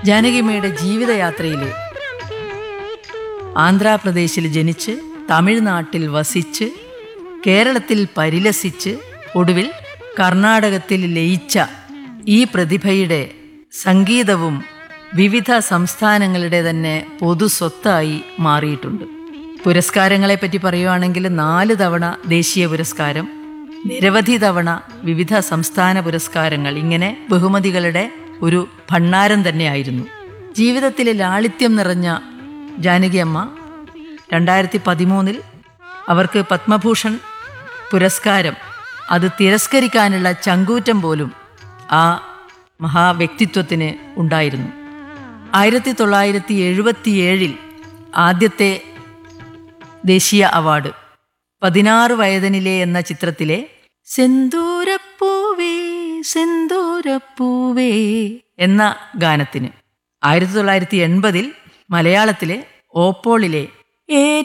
ജാനകിയമ്മയുടെ ജീവിതയാത്രയിലെ ആന്ധ്രാപ്രദേശിൽ ജനിച്ച് തമിഴ്നാട്ടിൽ വസിച്ച് കേരളത്തിൽ പരിലസിച്ച് ഒടുവിൽ കർണാടകത്തിൽ ലയിച്ച ഈ പ്രതിഭയുടെ സംഗീതവും വിവിധ സംസ്ഥാനങ്ങളുടെ തന്നെ പൊതു സ്വത്തായി മാറിയിട്ടുണ്ട് പുരസ്കാരങ്ങളെപ്പറ്റി പറയുവാണെങ്കിൽ നാല് തവണ ദേശീയ പുരസ്കാരം നിരവധി തവണ വിവിധ സംസ്ഥാന പുരസ്കാരങ്ങൾ ഇങ്ങനെ ബഹുമതികളുടെ ഒരു ഭണ്ണാരം തന്നെയായിരുന്നു ജീവിതത്തിലെ ലാളിത്യം നിറഞ്ഞ ജാനകിയമ്മ രണ്ടായിരത്തി പതിമൂന്നിൽ അവർക്ക് പത്മഭൂഷൺ പുരസ്കാരം അത് തിരസ്കരിക്കാനുള്ള ചങ്കൂറ്റം പോലും ആ മഹാവ്യക്തിത്വത്തിന് ഉണ്ടായിരുന്നു ആയിരത്തി തൊള്ളായിരത്തി എഴുപത്തിയേഴിൽ ആദ്യത്തെ ദേശീയ അവാർഡ് പതിനാറ് വയതനിലെ എന്ന ചിത്രത്തിലെ സെന്തൂരപ്പൂവേ സെന്തൂരപ്പൂവേ എന്ന ഗാനത്തിന് ആയിരത്തി തൊള്ളായിരത്തി എൺപതിൽ മലയാളത്തിലെ ഓപ്പോളിലെ